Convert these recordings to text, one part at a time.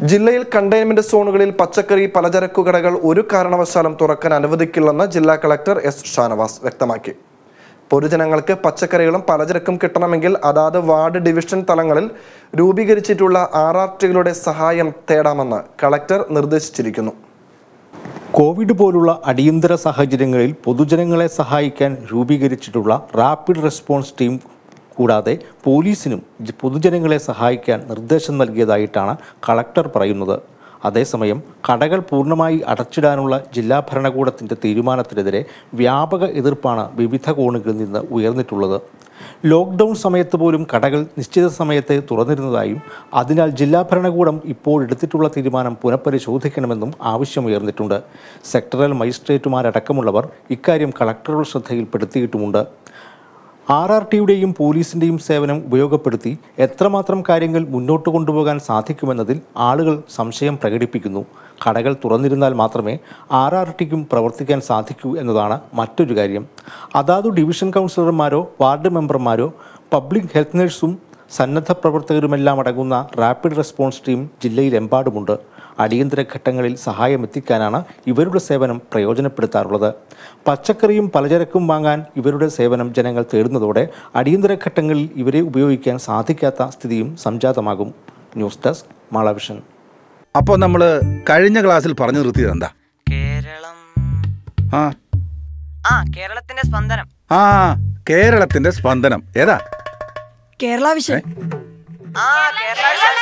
ജില്ലയിൽ കണ്ടെയ്ൻമെന്റ് സോണുകളിൽ പച്ചക്കറി പലചരക്കു കടകൾ ഒരു കാരണവശാലും തുറക്കാൻ അനുവദിക്കില്ലെന്ന് ജില്ലാ കളക്ടർ എസ് ഷാനവാസ് വ്യക്തമാക്കി പൊതുജനങ്ങൾക്ക് പച്ചക്കറികളും പലചരക്കും കിട്ടണമെങ്കിൽ അതാത് വാർഡ് ഡിവിഷൻ തലങ്ങളിൽ രൂപീകരിച്ചിട്ടുള്ള ആർ ആർ ടികളുടെ സഹായം തേടാമെന്ന് കളക്ടർ നിർദ്ദേശിച്ചിരിക്കുന്നു കോവിഡ് പോലുള്ള അടിയന്തര സാഹചര്യങ്ങളിൽ പൊതുജനങ്ങളെ സഹായിക്കാൻ രൂപീകരിച്ചിട്ടുള്ള റാപ്പിഡ് റെസ്പോൺസ് ടീം കൂടാതെ പോലീസിനും ജ- പൊതുജനങ്ങളെ സഹായിക്കാൻ നിർദ്ദേശം നൽകിയതായിട്ടാണ് കളക്ടർ പറയുന്നത് അതേസമയം കടകൾ പൂർണ്ണമായി അടച്ചിടാനുള്ള ജില്ലാ ഭരണകൂടത്തിൻ്റെ തീരുമാനത്തിനെതിരെ വ്യാപക എതിർപ്പാണ് വിവിധ കോണുകളിൽ നിന്ന് ഉയർന്നിട്ടുള്ളത് ലോക്ക്ഡൗൺ സമയത്ത് പോലും കടകൾ നിശ്ചിത സമയത്തെ തുറന്നിരുന്നതായും അതിനാൽ ജില്ലാ ഭരണകൂടം ഇപ്പോൾ എടുത്തിട്ടുള്ള തീരുമാനം പുനഃപരിശോധിക്കണമെന്നും ആവശ്യമുയർന്നിട്ടുണ്ട് സെക്ടറൽ മജിസ്ട്രേറ്റുമാരടക്കമുള്ളവർ ഇക്കാര്യം കളക്ടറുടെ ശ്രദ്ധയിൽപ്പെടുത്തിയിട്ടുമുണ്ട് ആർ ആർ ടിയുടെയും പോലീസിൻ്റെയും സേവനം ഉപയോഗപ്പെടുത്തി എത്രമാത്രം കാര്യങ്ങൾ മുന്നോട്ട് കൊണ്ടുപോകാൻ സാധിക്കുമെന്നതിൽ ആളുകൾ സംശയം പ്രകടിപ്പിക്കുന്നു കടകൾ തുറന്നിരുന്നാൽ മാത്രമേ ആർ ആർ ടിക്കും പ്രവർത്തിക്കാൻ സാധിക്കൂ എന്നതാണ് മറ്റൊരു കാര്യം അതാതു ഡിവിഷൻ കൗൺസിലർമാരോ വാർഡ് മെമ്പർമാരോ പബ്ലിക് ഹെൽത്ത് നഴ്സും സന്നദ്ധ പ്രവർത്തകരുമെല്ലാം അടങ്ങുന്ന റാപ്പിഡ് റെസ്പോൺസ് ടീം ജില്ലയിലെമ്പാടുമുണ്ട് അടിയന്തര ഘട്ടങ്ങളിൽ സഹായം എത്തിക്കാനാണ് ഇവരുടെ സേവനം പ്രയോജനപ്പെടുത്താറുള്ളത് പച്ചക്കറിയും പലചരക്കും വാങ്ങാൻ ഇവരുടെ സേവനം ജനങ്ങൾ തേടുന്നതോടെ അടിയന്തര ഘട്ടങ്ങളിൽ ഇവരെ ഉപയോഗിക്കാൻ സാധിക്കാത്ത സ്ഥിതിയും സംജാതമാകും ന്യൂസ് ഡെസ്ക് മാളവിഷൻ അപ്പോൾ നമ്മൾ കഴിഞ്ഞ ക്ലാസ്സിൽ പറഞ്ഞു നിർത്തിയത് എന്താ കേരളം ആ ആ കേരളത്തിന്റെ സ്പന്ദനം ആ കേരളത്തിന്റെ സ്പന്ദനം ഏതാ കേരള വിഷൻ ആ കേരള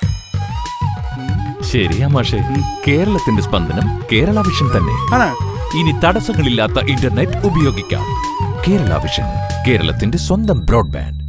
ശരിയാ മാഷെ കേരളത്തിന്റെ സ്പന്ദനം കേരള വിഷൻ തന്നെ ആണ് ഇനി തടസ്സങ്ങളില്ലാത്ത ഇന്റർനെറ്റ് ഉപയോഗിക്കാം കേരള വിഷൻ കേരളത്തിന്റെ സ്വന്തം ബ്രോഡ്ബാൻഡ്